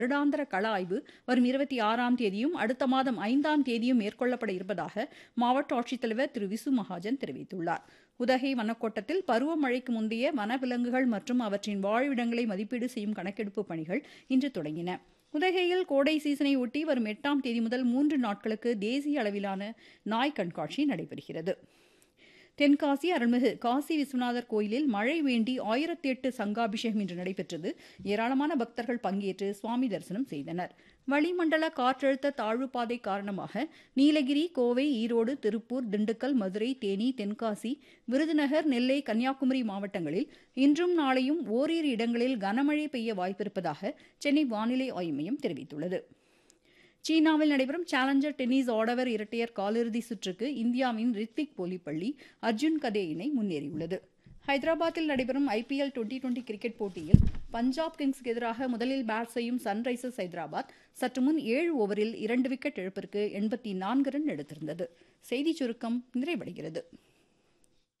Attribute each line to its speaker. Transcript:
Speaker 1: வருடாந்திர கள ஆய்வு வரும் இருபத்தி ஆறாம் தேதியும் அடுத்த மாதம் ஐந்தாம் தேதியும் மேற்கொள்ளப்பட இருப்பதாக மாவட்ட ஆட்சித்தலைவர் திரு விசு மகாஜன் தெரிவித்துள்ளார் உதகை வனக்கோட்டத்தில் பருவமழைக்கு முந்தைய வனவிலங்குகள் மற்றும் அவற்றின் வாழ்விடங்களை மதிப்பீடு செய்யும் கணக்கெடுப்பு பணிகள் இன்று தொடங்கின உதகையில் கோடை சீசனை ஒட்டி வரும் எட்டாம் தேதி முதல் மூன்று நாட்களுக்கு தேசிய அளவிலான நாய் கண்காட்சி நடைபெறுகிறது தென்காசி அருள்மிகு காசி விஸ்வநாதர் கோயிலில் மழை வேண்டி ஆயிரத்தி எட்டு சங்காபிஷேகம் இன்று நடைபெற்றது ஏராளமான பக்தர்கள் பங்கேற்று சுவாமி தரிசனம் செய்தனர் வளிமண்டல காற்றழுத்த தாழ்வு பாதை காரணமாக நீலகிரி கோவை ஈரோடு திருப்பூர் திண்டுக்கல் மதுரை தேனி தென்காசி விருதுநகர் நெல்லை கன்னியாகுமரி மாவட்டங்களில் இன்றும் நாளையும் ஓரிரு இடங்களில் கனமழை பெய்ய வாய்ப்பிருப்பதாக சென்னை வானிலை ஆய்வு மையம் தெரிவித்துள்ளது சீனாவில் நடைபெறும் சேலஞ்சர் டென்னிஸ் ஆடவர் இரட்டையர் காலிறுதி சுற்றுக்கு இந்தியாவின் ரித்விக் போலிப்பள்ளி அர்ஜுன் கதே இணை முன்னேறியுள்ளது ஹைதராபாத்தில் நடைபெறும் ஐபிஎல் டுவெண்டி டுவெண்டி கிரிக்கெட் போட்டியில் பஞ்சாப் கிங்ஸ்க்கு எதிராக முதலில் பேட் செய்யும் சன்ரைசர்ஸ் ஹைதராபாத் சற்று முன் ஏழு ஓவரில் இரண்டு விக்கெட் இழப்பிற்கு எண்பத்தி நான்கு ரன் எடுத்திருந்தது செய்திச் சுருக்கம் நிறைவடைகிறது